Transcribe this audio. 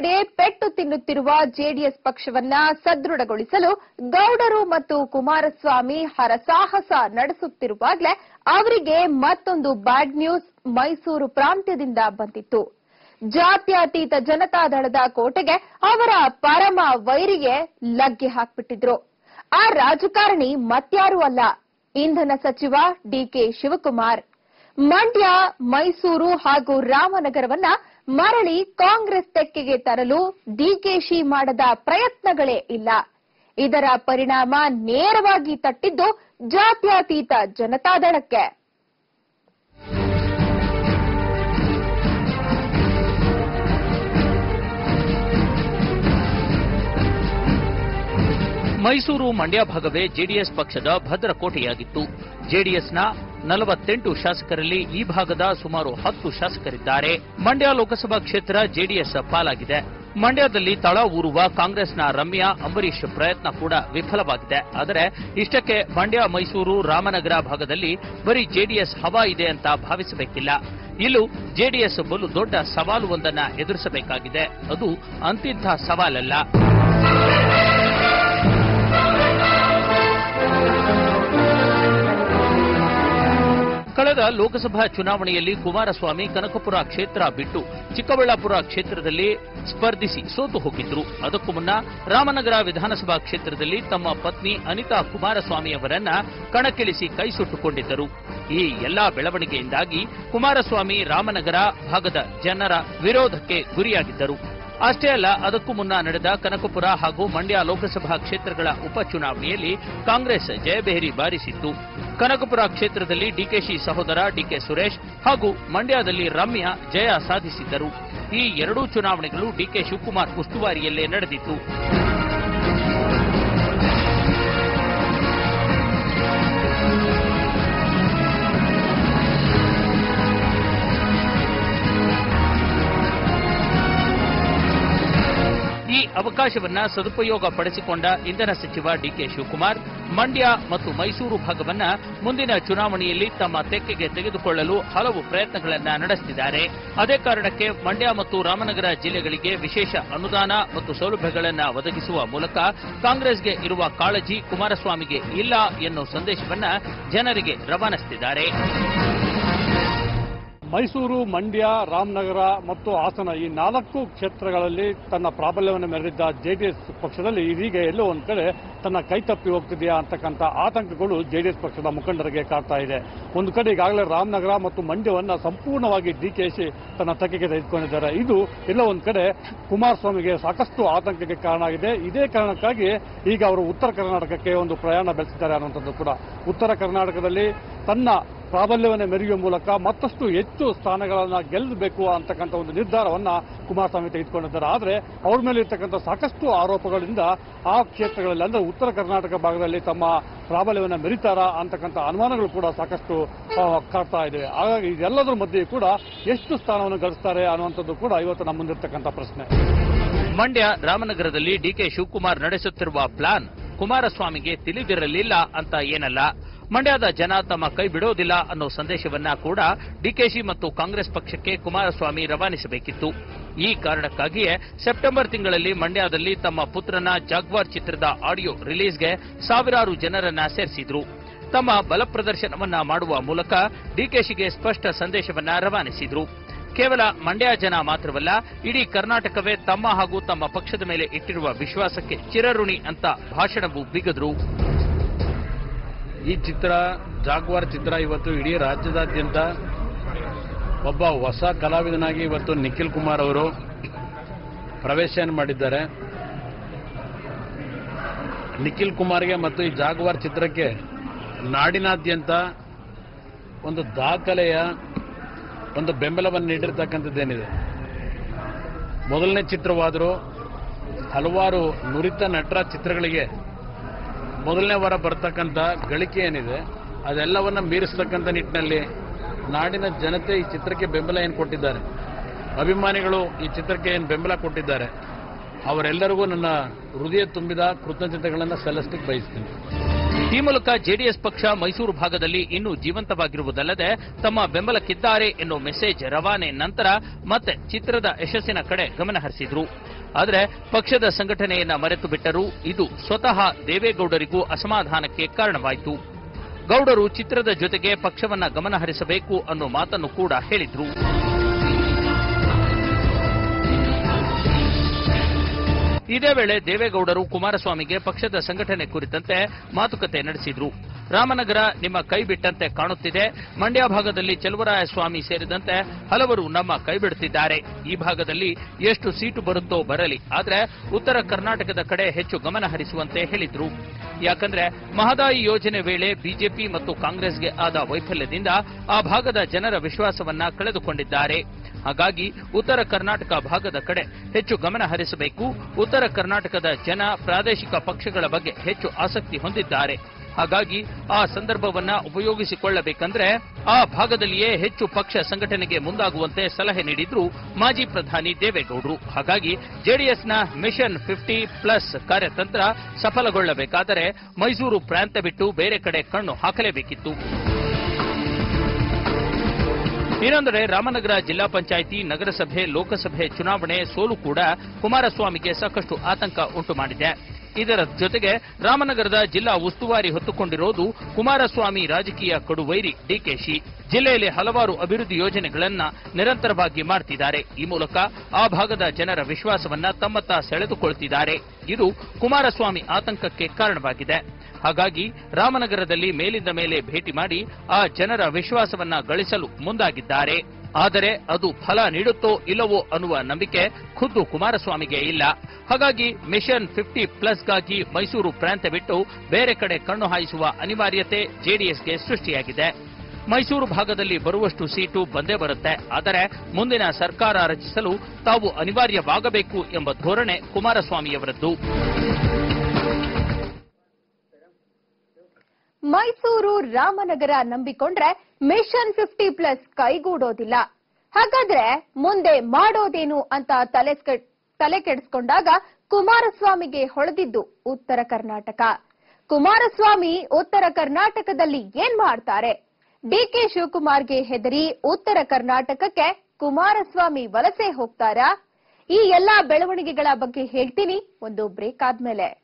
ಕಡೆ ಪೆಟ್ಟು ತಿನ್ನುತ್ತಿರುವ ಜೆಡಿಎಸ್ ಪಕ್ಷವನ್ನ ಸದೃಢಗೊಳಿಸಲು ಗೌಡರು ಮತ್ತು ಕುಮಾರಸ್ವಾಮಿ ಹರಸಾಹಸ ನಡೆಸುತ್ತಿರುವಾಗಲೇ ಅವರಿಗೆ ಮತ್ತೊಂದು ಬ್ಯಾಡ್ ನ್ಯೂಸ್ ಮೈಸೂರು ಪ್ರಾಂತ್ಯದಿಂದ ಬಂದಿತ್ತು ಜಾತ್ಯತೀತ ಜನತಾದಳದ ಕೋಟೆಗೆ ಅವರ ಪರಮ ವೈರಿಗೆ ಲಗ್ಗೆ ಹಾಕ್ಬಿಟ್ಟಿದ್ರು ಆ ರಾಜಕಾರಣಿ ಮತ್ಯಾರೂ ಅಲ್ಲ ಇಂಧನ ಸಚಿವ ಡಿಕೆ ಶಿವಕುಮಾರ್ ಮಂಡ್ಯ ಮೈಸೂರು ಹಾಗೂ ರಾಮನಗರವನ್ನ ಮರಳಿ ಕಾಂಗ್ರೆಸ್ ತೆಕ್ಕೆಗೆ ತರಲು ಡಿಕೆಶಿ ಮಾಡದ ಪ್ರಯತ್ನಗಳೇ ಇಲ್ಲ ಇದರ ಪರಿಣಾಮ ನೇರವಾಗಿ ತಟ್ಟಿದ್ದು ಜಾತ್ಯತೀತ ಜನತಾದಳಕ್ಕೆ ಮೈಸೂರು ಮಂಡ್ಯ ಭಾಗವೇ ಜೆಡಿಎಸ್ ಪಕ್ಷದ ಭದ್ರಕೋಟೆಯಾಗಿತ್ತು ಜೆಡಿಎಸ್ನ ನಲವತ್ತೆಂಟು ಶಾಸಕರಲ್ಲಿ ಈ ಭಾಗದ ಸುಮಾರು ಹತ್ತು ಶಾಸಕರಿದ್ದಾರೆ ಮಂಡ್ಯ ಲೋಕಸಭಾ ಕ್ಷೇತ್ರ ಜೆಡಿಎಸ್ ಪಾಲಾಗಿದೆ ಮಂಡ್ಯದಲ್ಲಿ ತಳ ಊರುವ ಕಾಂಗ್ರೆಸ್ನ ರಮ್ಯಾ ಅಂಬರೀಶ್ ಪ್ರಯತ್ನ ಕೂಡ ವಿಫಲವಾಗಿದೆ ಆದರೆ ಇಷ್ಟಕ್ಕೆ ಮಂಡ್ಯ ಮೈಸೂರು ರಾಮನಗರ ಭಾಗದಲ್ಲಿ ಬರೀ ಜೆಡಿಎಸ್ ಹವಾ ಇದೆ ಅಂತ ಭಾವಿಸಬೇಕಿಲ್ಲ ಇಲ್ಲೂ ಜೆಡಿಎಸ್ ಬಲು ದೊಡ್ಡ ಸವಾಲು ಒಂದನ್ನ ಎದುರಿಸಬೇಕಾಗಿದೆ ಅದು ಅಂತಿಂಥ ಸವಾಲಲ್ಲ ಕಳೆದ ಲೋಕಸಭಾ ಚುನಾವಣೆಯಲ್ಲಿ ಕುಮಾರಸ್ವಾಮಿ ಕನಕಪುರ ಕ್ಷೇತ್ರ ಬಿಟ್ಟು ಚಿಕ್ಕಬಳ್ಳಾಪುರ ಕ್ಷೇತ್ರದಲ್ಲಿ ಸ್ಪರ್ಧಿಸಿ ಸೋತು ಹೋಗಿದ್ರು ಅದಕ್ಕೂ ಮುನ್ನ ರಾಮನಗರ ವಿಧಾನಸಭಾ ಕ್ಷೇತ್ರದಲ್ಲಿ ತಮ್ಮ ಪತ್ನಿ ಅನಿತಾ ಕುಮಾರಸ್ವಾಮಿ ಅವರನ್ನ ಕಣಕ್ಕಿಳಿಸಿ ಕೈ ಸುಟ್ಟುಕೊಂಡಿದ್ದರು ಈ ಎಲ್ಲಾ ಬೆಳವಣಿಗೆಯಿಂದಾಗಿ ಕುಮಾರಸ್ವಾಮಿ ರಾಮನಗರ ಭಾಗದ ಜನರ ವಿರೋಧಕ್ಕೆ ಗುರಿಯಾಗಿದ್ದರು ಅಷ್ಟೇ ಅಲ್ಲ ಅದಕ್ಕೂ ಮುನ್ನ ನಡೆದ ಕನಕಪುರ ಹಾಗೂ ಮಂಡ್ಯ ಲೋಕಸಭಾ ಕ್ಷೇತ್ರಗಳ ಉಪಚುನಾವಣೆಯಲ್ಲಿ ಕಾಂಗ್ರೆಸ್ ಜಯಬೇರಿ ಬಾರಿಸಿತ್ತು ಕನಕಪುರ ಕ್ಷೇತ್ರದಲ್ಲಿ ಡಿಕೆಶಿ ಸಹೋದರ ಡಿಕೆ ಸುರೇಶ್ ಹಾಗೂ ಮಂಡ್ಯದಲ್ಲಿ ರಮ್ಯಾ ಜಯ ಸಾಧಿಸಿದ್ದರು ಈ ಎರಡೂ ಚುನಾವಣೆಗಳು ಡಿಕೆ ಶಿವಕುಮಾರ್ ಉಸ್ತುವಾರಿಯಲ್ಲೇ ನಡೆದಿತ್ತು ಈ ಅವಕಾಶವನ್ನ ಸದುಪಯೋಗ ಪಡಿಸಿಕೊಂಡ ಇಂಧನ ಸಚಿವ ಡಿಕೆ ಶಿವಕುಮಾರ್ ಮಂಡ್ಯ ಮತ್ತು ಮೈಸೂರು ಭಾಗವನ್ನ ಮುಂದಿನ ಚುನಾವಣೆಯಲ್ಲಿ ತಮ್ಮ ತೆಕ್ಕೆಗೆ ತೆಗೆದುಕೊಳ್ಳಲು ಹಲವು ಪ್ರಯತ್ನಗಳನ್ನ ನಡೆಸುತ್ತಿದ್ದಾರೆ ಅದೇ ಕಾರಣಕ್ಕೆ ಮಂಡ್ಯ ಮತ್ತು ರಾಮನಗರ ಜಿಲ್ಲೆಗಳಿಗೆ ವಿಶೇಷ ಅನುದಾನ ಮತ್ತು ಸೌಲಭ್ಯಗಳನ್ನ ಒದಗಿಸುವ ಮೂಲಕ ಕಾಂಗ್ರೆಸ್ಗೆ ಇರುವ ಕಾಳಜಿ ಕುಮಾರಸ್ವಾಮಿಗೆ ಇಲ್ಲ ಎನ್ನುವ ಸಂದೇಶವನ್ನ ಜನರಿಗೆ ರವಾನಿಸುತ್ತಿದ್ದಾರೆ ಮೈಸೂರು ಮಂಡ್ಯ ರಾಮನಗರ ಮತ್ತು ಹಾಸನ ಈ ನಾಲ್ಕು ಕ್ಷೇತ್ರಗಳಲ್ಲಿ ತನ್ನ ಪ್ರಾಬಲ್ಯವನ್ನು ಮೆರೆದಿದ್ದ ಜೆಡಿಎಸ್ ಪಕ್ಷದಲ್ಲಿ ಇದೀಗ ಎಲ್ಲೋ ಒಂದು ಕಡೆ ತನ್ನ ಕೈ ತಪ್ಪಿ ಹೋಗ್ತಿದೆಯಾ ಅಂತಕ್ಕಂಥ ಆತಂಕಗಳು ಜೆಡಿಎಸ್ ಪಕ್ಷದ ಮುಖಂಡರಿಗೆ ಕಾಡ್ತಾ ಇದೆ ಒಂದು ಕಡೆ ಈಗಾಗಲೇ ರಾಮನಗರ ಮತ್ತು ಮಂಡ್ಯವನ್ನ ಸಂಪೂರ್ಣವಾಗಿ ಡಿಕೆಶಿ ತನ್ನ ತೆಗೆಗೆ ತೆಗೆದುಕೊಂಡಿದ್ದಾರೆ ಇದು ಎಲ್ಲೋ ಒಂದು ಕಡೆ ಕುಮಾರಸ್ವಾಮಿಗೆ ಸಾಕಷ್ಟು ಆತಂಕಕ್ಕೆ ಕಾರಣ ಆಗಿದೆ ಇದೇ ಕಾರಣಕ್ಕಾಗಿ ಈಗ ಅವರು ಉತ್ತರ ಕರ್ನಾಟಕಕ್ಕೆ ಒಂದು ಪ್ರಯಾಣ ಬೆಳೆಸಿದ್ದಾರೆ ಅನ್ನುವಂಥದ್ದು ಕೂಡ ಉತ್ತರ ಕರ್ನಾಟಕದಲ್ಲಿ ತನ್ನ ಪ್ರಾಬಲ್ಯವನ್ನು ಮೆರೆಯುವ ಮೂಲಕ ಮತ್ತಷ್ಟು ಹೆಚ್ಚು ಸ್ಥಾನಗಳನ್ನು ಗೆಲ್ಲಬೇಕು ಅಂತಕ್ಕಂಥ ಒಂದು ನಿರ್ಧಾರವನ್ನ ಕುಮಾರಸ್ವಾಮಿ ತೆಗೆದುಕೊಂಡಿದ್ದಾರೆ ಆದರೆ ಅವ್ರ ಮೇಲೆ ಇರ್ತಕ್ಕಂಥ ಸಾಕಷ್ಟು ಆರೋಪಗಳಿಂದ ಆ ಕ್ಷೇತ್ರಗಳಲ್ಲಿ ಅಂದ್ರೆ ಉತ್ತರ ಕರ್ನಾಟಕ ಭಾಗದಲ್ಲಿ ತಮ್ಮ ಪ್ರಾಬಲ್ಯವನ್ನು ಮೆರಿತಾರಾ ಅಂತಕ್ಕಂಥ ಅನುಮಾನಗಳು ಕೂಡ ಸಾಕಷ್ಟು ಆ, ಕಾಡ್ತಾ ಇವೆ ಹಾಗಾಗಿ ಇದೆಲ್ಲದರ ಮಧ್ಯೆ ಕೂಡ ಎಷ್ಟು ಸ್ಥಾನವನ್ನು ಗಳಿಸ್ತಾರೆ ಅನ್ನುವಂಥದ್ದು ಕೂಡ ಇವತ್ತು ನಮ್ಮ ಮುಂದಿರ್ತಕ್ಕಂಥ ಪ್ರಶ್ನೆ ಮಂಡ್ಯ ರಾಮನಗರದಲ್ಲಿ ಡಿಕೆ ಶಿವಕುಮಾರ್ ನಡೆಸುತ್ತಿರುವ ಪ್ಲಾನ್ ಕುಮಾರಸ್ವಾಮಿಗೆ ತಿಳಿದಿರಲಿಲ್ಲ ಅಂತ ಏನಲ್ಲ ಮಂಡ್ಯದ ಜನ ತಮ್ಮ ಕೈ ಬಿಡೋದಿಲ್ಲ ಅನ್ನೋ ಸಂದೇಶವನ್ನ ಕೂಡ ಡಿಕೆಶಿ ಮತ್ತು ಕಾಂಗ್ರೆಸ್ ಪಕ್ಷಕ್ಕೆ ಕುಮಾರಸ್ವಾಮಿ ರವಾನಿಸಬೇಕಿತ್ತು ಈ ಕಾರಣಕ್ಕಾಗಿಯೇ ಸೆಪ್ಟೆಂಬರ್ ತಿಂಗಳಲ್ಲಿ ಮಂಡ್ಯದಲ್ಲಿ ತಮ್ಮ ಪುತ್ರನ ಜಾಗ್ವಾರ್ ಚಿತ್ರದ ಆಡಿಯೋ ರಿಲೀಸ್ಗೆ ಸಾವಿರಾರು ಜನರನ್ನ ಸೇರಿಸಿದ್ರು ತಮ್ಮ ಬಲಪ್ರದರ್ಶನವನ್ನ ಮಾಡುವ ಮೂಲಕ ಡಿಕೆಶಿಗೆ ಸ್ಪಷ್ಟ ಸಂದೇಶವನ್ನ ರವಾನಿಸಿದ್ರು ಕೇವಲ ಮಂಡ್ಯ ಜನ ಮಾತ್ರವಲ್ಲ ಇಡೀ ಕರ್ನಾಟಕವೇ ತಮ್ಮ ಹಾಗೂ ತಮ್ಮ ಪಕ್ಷದ ಮೇಲೆ ಇಟ್ಟಿರುವ ವಿಶ್ವಾಸಕ್ಕೆ ಚಿರಋಣಿ ಅಂತ ಭಾಷಣವು ಬಿಗದ್ರು ಈ ಚಿತ್ರ ಜಾಗ್ವಾರ್ ಚಿತ್ರ ಇವತ್ತು ಇಡೀ ರಾಜ್ಯದಾದ್ಯಂತ ಒಬ್ಬ ಹೊಸ ಕಲಾವಿದನಾಗಿ ಇವತ್ತು ನಿಖಿಲ್ ಕುಮಾರ್ ಅವರು ಪ್ರವೇಶವನ್ನು ಮಾಡಿದ್ದಾರೆ ನಿಖಿಲ್ ಕುಮಾರ್ಗೆ ಮತ್ತು ಈ ಜಾಗ್ವಾರ್ ಚಿತ್ರಕ್ಕೆ ನಾಡಿನಾದ್ಯಂತ ಒಂದು ದಾಖಲೆಯ ಒಂದು ಬೆಂಬಲವನ್ನು ನೀಡಿರ್ತಕ್ಕಂಥದ್ದೇನಿದೆ ಮೊದಲನೇ ಚಿತ್ರವಾದರೂ ಹಲವಾರು ನುರಿತ ನಟರ ಚಿತ್ರಗಳಿಗೆ ಮೊದಲನೇ ವಾರ ಬರ್ತಕ್ಕಂಥ ಗಳಿಕೆ ಏನಿದೆ ಅದೆಲ್ಲವನ್ನ ಮೀರಿಸ್ತಕ್ಕಂಥ ನಿಟ್ಟಿನಲ್ಲಿ ನಾಡಿನ ಜನತೆ ಈ ಚಿತ್ರಕ್ಕೆ ಬೆಂಬಲ ಏನು ಕೊಟ್ಟಿದ್ದಾರೆ ಅಭಿಮಾನಿಗಳು ಈ ಚಿತ್ರಕ್ಕೆ ಏನು ಬೆಂಬಲ ಕೊಟ್ಟಿದ್ದಾರೆ ಅವರೆಲ್ಲರಿಗೂ ನನ್ನ ಹೃದಯ ತುಂಬಿದ ಕೃತಜ್ಞತೆಗಳನ್ನು ಸಲ್ಲಿಸಲಿಕ್ಕೆ ಬಯಸ್ತೀನಿ ಈ ಮೂಲಕ ಜೆಡಿಎಸ್ ಪಕ್ಷ ಮೈಸೂರು ಭಾಗದಲ್ಲಿ ಇನ್ನೂ ಜೀವಂತವಾಗಿರುವುದಲ್ಲದೆ ತಮ್ಮ ಬೆಂಬಲಕ್ಕಿದ್ದಾರೆ ಎನ್ನುವ ಮೆಸೇಜ್ ರವಾನೆ ನಂತರ ಮತ್ತೆ ಚಿತ್ರದ ಯಶಸ್ಸಿನ ಕಡೆ ಗಮನ ಹರಿಸಿದ್ರು ಆದರೆ ಪಕ್ಷದ ಸಂಘಟನೆಯನ್ನ ಮರೆತು ಬಿಟ್ಟರು ಇದು ಸ್ವತಃ ದೇವೇಗೌಡರಿಗೂ ಅಸಮಾಧಾನಕ್ಕೆ ಕಾರಣವಾಯಿತು ಗೌಡರು ಚಿತ್ರದ ಜೊತೆಗೆ ಪಕ್ಷವನ್ನ ಗಮನಹರಿಸಬೇಕು ಅನ್ನೋ ಮಾತನ್ನು ಕೂಡ ಹೇಳಿದ್ರು ಇದೇ ವೇಳೆ ದೇವೇಗೌಡರು ಕುಮಾರಸ್ವಾಮಿಗೆ ಪಕ್ಷದ ಸಂಘಟನೆ ಕುರಿತಂತೆ ಮಾತುಕತೆ ನಡೆಸಿದ್ರು ರಾಮನಗರ ನಿಮ್ಮ ಕೈ ಬಿಟ್ಟಂತೆ ಕಾಣುತ್ತಿದೆ ಮಂಡ್ಯ ಭಾಗದಲ್ಲಿ ಚಲುವರಾಯಸ್ವಾಮಿ ಸೇರಿದಂತೆ ಹಲವರು ನಮ್ಮ ಕೈ ಬಿಡುತ್ತಿದ್ದಾರೆ ಈ ಭಾಗದಲ್ಲಿ ಎಷ್ಟು ಸೀಟು ಬರುತ್ತೋ ಬರಲಿ ಆದ್ರೆ ಉತ್ತರ ಕರ್ನಾಟಕದ ಕಡೆ ಹೆಚ್ಚು ಗಮನ ಹರಿಸುವಂತೆ ಹೇಳಿದ್ರು ಯಾಕಂದ್ರೆ ಮಹದಾಯಿ ಯೋಜನೆ ವೇಳೆ ಬಿಜೆಪಿ ಮತ್ತು ಕಾಂಗ್ರೆಸ್ಗೆ ಆದ ವೈಫಲ್ಯದಿಂದ ಆ ಭಾಗದ ಜನರ ವಿಶ್ವಾಸವನ್ನ ಕಳೆದುಕೊಂಡಿದ್ದಾರೆ ಹಾಗಾಗಿ ಉತ್ತರ ಕರ್ನಾಟಕ ಭಾಗದ ಕಡೆ ಹೆಚ್ಚು ಗಮನ ಹರಿಸಬೇಕು ಉತ್ತರ ಕರ್ನಾಟಕದ ಜನ ಪ್ರಾದೇಶಿಕ ಪಕ್ಷಗಳ ಬಗ್ಗೆ ಹೆಚ್ಚು ಆಸಕ್ತಿ ಹೊಂದಿದ್ದಾರೆ ಹಾಗಾಗಿ ಆ ಸಂದರ್ಭವನ್ನ ಉಪಯೋಗಿಸಿಕೊಳ್ಳಬೇಕಂದ್ರೆ ಆ ಭಾಗದಲ್ಲಿಯೇ ಹೆಚ್ಚು ಪಕ್ಷ ಸಂಘಟನೆಗೆ ಮುಂದಾಗುವಂತೆ ಸಲಹೆ ನೀಡಿದ್ರು ಮಾಜಿ ಪ್ರಧಾನಿ ದೇವೇಗೌಡರು ಹಾಗಾಗಿ ಜೆಡಿಎಸ್ನ ಮಿಷನ್ ಫಿಫ್ಟಿ ಪ್ಲಸ್ ಕಾರ್ಯತಂತ್ರ ಸಫಲಗೊಳ್ಳಬೇಕಾದರೆ ಮೈಸೂರು ಪ್ರಾಂತ್ಯ ಬಿಟ್ಟು ಬೇರೆ ಕಡೆ ಕಣ್ಣು ಹಾಕಲೇಬೇಕಿತ್ತು ಇನ್ನೊಂದೆಡೆ ರಾಮನಗರ ಜಿಲ್ಲಾ ಪಂಚಾಯಿತಿ ನಗರಸಭೆ ಲೋಕಸಭೆ ಚುನಾವಣೆ ಸೋಲು ಕೂಡ ಕುಮಾರಸ್ವಾಮಿಗೆ ಸಾಕಷ್ಟು ಆತಂಕ ಉಂಟು ಮಾಡಿದೆ ಇದರ ಜೊತೆಗೆ ರಾಮನಗರದ ಜಿಲ್ಲಾ ಉಸ್ತುವಾರಿ ಹೊತ್ತುಕೊಂಡಿರೋದು ಕುಮಾರಸ್ವಾಮಿ ರಾಜಕೀಯ ಕಡುವೈರಿ ಡಿಕೆಶಿ ಜಿಲ್ಲೆಯಲ್ಲಿ ಹಲವಾರು ಅಭಿವೃದ್ಧಿ ಯೋಜನೆಗಳನ್ನ ನಿರಂತರವಾಗಿ ಮಾಡ್ತಿದ್ದಾರೆ ಈ ಮೂಲಕ ಆ ಭಾಗದ ಜನರ ವಿಶ್ವಾಸವನ್ನ ತಮ್ಮತ್ತ ಸೆಳೆದುಕೊಳ್ತಿದ್ದಾರೆ ಇದು ಕುಮಾರಸ್ವಾಮಿ ಆತಂಕಕ್ಕೆ ಕಾರಣವಾಗಿದೆ ಹಾಗಾಗಿ ರಾಮನಗರದಲ್ಲಿ ಮೇಲಿಂದ ಮೇಲೆ ಭೇಟಿ ಮಾಡಿ ಆ ಜನರ ವಿಶ್ವಾಸವನ್ನ ಗಳಿಸಲು ಮುಂದಾಗಿದ್ದಾರೆ ಆದರೆ ಅದು ಫಲ ನೀಡುತ್ತೋ ಇಲ್ಲವೋ ಅನ್ನುವ ನಂಬಿಕೆ ಖುದ್ದು ಕುಮಾರಸ್ವಾಮಿಗೆ ಇಲ್ಲ ಹಾಗಾಗಿ ಮಿಷನ್ ಫಿಫ್ಟಿ ಪ್ಲಸ್ಗಾಗಿ ಮೈಸೂರು ಪ್ರಾಂತ್ಯ ಬಿಟ್ಟು ಬೇರೆ ಕಡೆ ಕಣ್ಣು ಹಾಯಿಸುವ ಅನಿವಾರ್ಯತೆ ಜೆಡಿಎಸ್ಗೆ ಸೃಷ್ಟಿಯಾಗಿದೆ ಮೈಸೂರು ಭಾಗದಲ್ಲಿ ಬರುವಷ್ಟು ಸೀಟು ಬಂದೇ ಬರುತ್ತೆ ಆದರೆ ಮುಂದಿನ ಸರ್ಕಾರ ರಚಿಸಲು ತಾವು ಅನಿವಾರ್ಯವಾಗಬೇಕು ಎಂಬ ಧೋರಣೆ ಕುಮಾರಸ್ವಾಮಿಯವರದ್ದು ಮೈಸೂರು ರಾಮನಗರ ನಂಬಿಕೊಂಡ್ರೆ ಮಿಷನ್ ಫಿಫ್ಟಿ ಪ್ಲಸ್ ಕೈಗೂಡೋದಿಲ್ಲ ಹಾಗಾದ್ರೆ ಮುಂದೆ ಮಾಡೋದೇನು ಅಂತ ತಲೆ ಕೆ- ತಲೆ ಕೆಡಿಸ್ಕೊಂಡಾಗ ಕುಮಾರಸ್ವಾಮಿಗೆ ಹೊಳೆದಿದ್ದು ಉತ್ತರ ಕರ್ನಾಟಕ ಕುಮಾರಸ್ವಾಮಿ ಉತ್ತರ ಕರ್ನಾಟಕದಲ್ಲಿ ಏನ್ ಮಾಡ್ತಾರೆ ಡಿಕೆ ಶಿವಕುಮಾರ್ಗೆ ಹೆದರಿ ಉತ್ತರ ಕರ್ನಾಟಕಕ್ಕೆ ಕುಮಾರಸ್ವಾಮಿ ವಲಸೆ ಹೋಗ್ತಾರಾ ಈ ಎಲ್ಲಾ ಬೆಳವಣಿಗೆಗಳ ಬಗ್ಗೆ ಹೇಳ್ತೀನಿ ಒಂದು ಬ್ರೇಕ್ ಆದ್ಮೇಲೆ